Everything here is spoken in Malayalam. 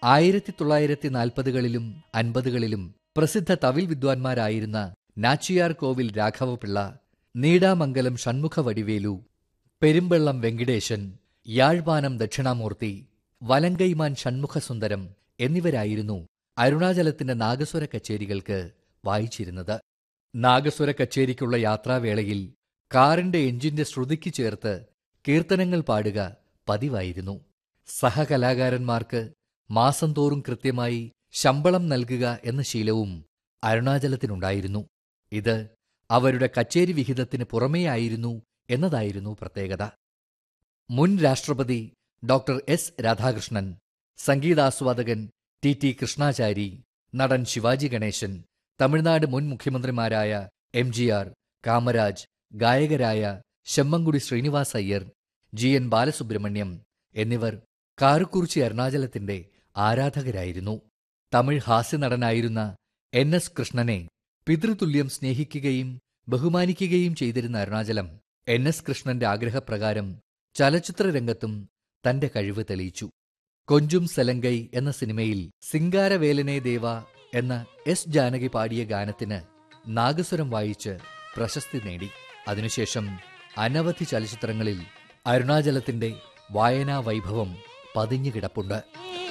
ആയിരത്തി തൊള്ളായിരത്തി നാൽപ്പതുകളിലും അൻപതുകളിലും പ്രസിദ്ധ തവിൽ വിദ്വാൻമാരായിരുന്ന നാച്ചിയാർ കോവിൽ രാഘവപിള്ള നീടാമംഗലം ഷൺമുഖ വടിവേലു പെരുമ്പള്ളം വെങ്കിടേശൻ യാഴ്വാനം ദക്ഷിണാമൂർത്തി വലങ്കൈമാൻ ഷൺമുഖസുന്ദരം എന്നിവരായിരുന്നു അരുണാചലത്തിന്റെ നാഗസ്വര കച്ചേരികൾക്ക് വായിച്ചിരുന്നത് നാഗസ്വര കച്ചേരിക്കുള്ള യാത്രാവേളയിൽ കാറിന്റെ എഞ്ചിന്റെ ശ്രുതിക്ക് ചേർത്ത് കീർത്തനങ്ങൾ പാടുക പതിവായിരുന്നു സഹകലാകാരന്മാർക്ക് മാസം തോറും കൃത്യമായി ശമ്പളം നൽകുക എന്ന ശീലവും അരുണാചലത്തിനുണ്ടായിരുന്നു ഇത് അവരുടെ കച്ചേരി വിഹിതത്തിന് പുറമേയായിരുന്നു എന്നതായിരുന്നു പ്രത്യേകത മുൻ രാഷ്ട്രപതി ഡോക്ടർ എസ് രാധാകൃഷ്ണൻ സംഗീതാസ്വാദകൻ ടി ടി കൃഷ്ണാചാരി നടൻ ശിവാജി ഗണേശൻ തമിഴ്നാട് മുൻ മുഖ്യമന്ത്രിമാരായ എം ജി ആർ കാമരാജ് ഗായകരായ ശമ്മങ്കുടി ശ്രീനിവാസ് അയ്യർ ജി എൻ ബാലസുബ്രഹ്മണ്യം എന്നിവർ കാറുക്കുറിച്ചി അരുണാചലത്തിന്റെ ആരാധകരായിരുന്നു തമിഴ് ഹാസ്യനടനായിരുന്ന എൻ എസ് കൃഷ്ണനെ പിതൃതുല്യം സ്നേഹിക്കുകയും ബഹുമാനിക്കുകയും ചെയ്തിരുന്ന അരുണാചലം എൻ എസ് കൃഷ്ണന്റെ ആഗ്രഹപ്രകാരം ചലച്ചിത്രരംഗത്തും തന്റെ കഴിവ് തെളിയിച്ചു കൊഞ്ചും സെലങ്കൈ എന്ന സിനിമയിൽ സിംഗാരവേലനെ ദേവ എന്ന എസ് ജാനകി പാടിയ ഗാനത്തിന് നാഗസ്വരം വായിച്ച് പ്രശസ്തി നേടി അതിനുശേഷം അനവധി ചലച്ചിത്രങ്ങളിൽ അരുണാചലത്തിന്റെ വായനാ വൈഭവം പതിഞ്ഞുകിടപ്പുണ്ട്